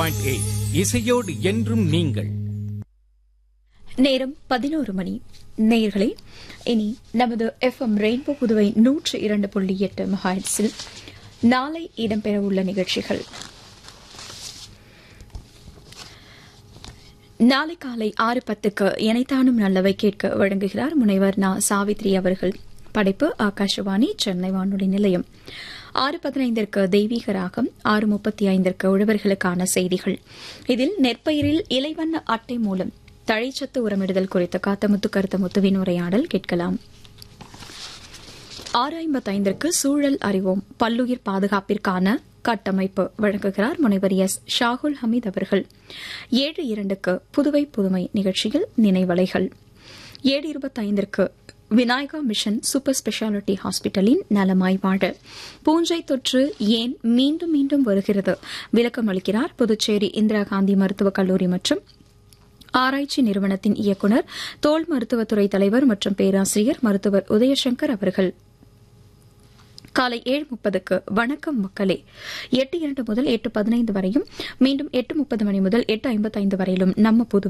point eight இசையோடு என்றும் நீங்கள் நேரம் பதினோரு மணி நேயர்களே இனி நமது எஃப்எம் ரெயின்போ புதுவை நூற்று இரண்டு புள்ளி எட்டு மெகாஹெட்ஸில் நாளை இடம்பெறவுள்ள நிகழ்ச்சிகள் நாளை காலை ஆறு பத்துக்கு இணைத்தானும் நல்லவை கேட்க வழங்குகிறார் முனைவர் நா சாவித்ரி அவர்கள் படைப்பு ஆகாஷவாணி சென்னை வானொலி நிலையம் ஆறு பதினைந்திற்கு தெய்வீக ராகம் ஆறு முப்பத்தி ஐந்திற்கு உழவர்களுக்கான செய்திகள் இதில் நெற்பயிரில் இலைவண்ண அட்டை மூலம் தழைச்சத்து உரமிடுதல் குறித்த காத்தமுத்து கருத்தமுத்துவின் உரையாடல் கேட்கலாம் ஆறு ஐம்பத்தைந்திற்கு சூழல் அறிவோம் பல்லுயிர் பாதுகாப்பிற்கான கட்டமைப்பு வழங்குகிறார் முனைவர் எஸ் ஷாகுல் ஹமீத் அவர்கள் ஏழு இரண்டுக்கு புதுவை புதுமை நிகழ்ச்சியில் நினைவலைகள் ஏழு இருபத்தைந்திற்கு விநாயகா மிஷன் சூப்பர் ஸ்பெஷாலிட்டி ஹாஸ்பிட்டலின் நலமாய் வாழ பூஞ்சை தொற்று ஏன் மீண்டும் மீண்டும் வருகிறது விளக்கம் அளிக்கிறார் புதுச்சேரி இந்திரா காந்தி மருத்துவக் கல்லூரி மற்றும் ஆராய்ச்சி நிறுவனத்தின் இயக்குநர் தோல் மருத்துவத்துறை தலைவர் மற்றும் பேராசிரியர் மருத்துவர் உதயசங்கர் அவர்கள் காலை ஏழு முப்பதுக்கு வணக்கம் மக்களே எட்டு இரண்டு முதல் எட்டு பதினைந்து வரையும் மீண்டும் எட்டு முப்பது மணி முதல் எட்டு ஐம்பத்தைந்து வரையிலும் நம்ம புது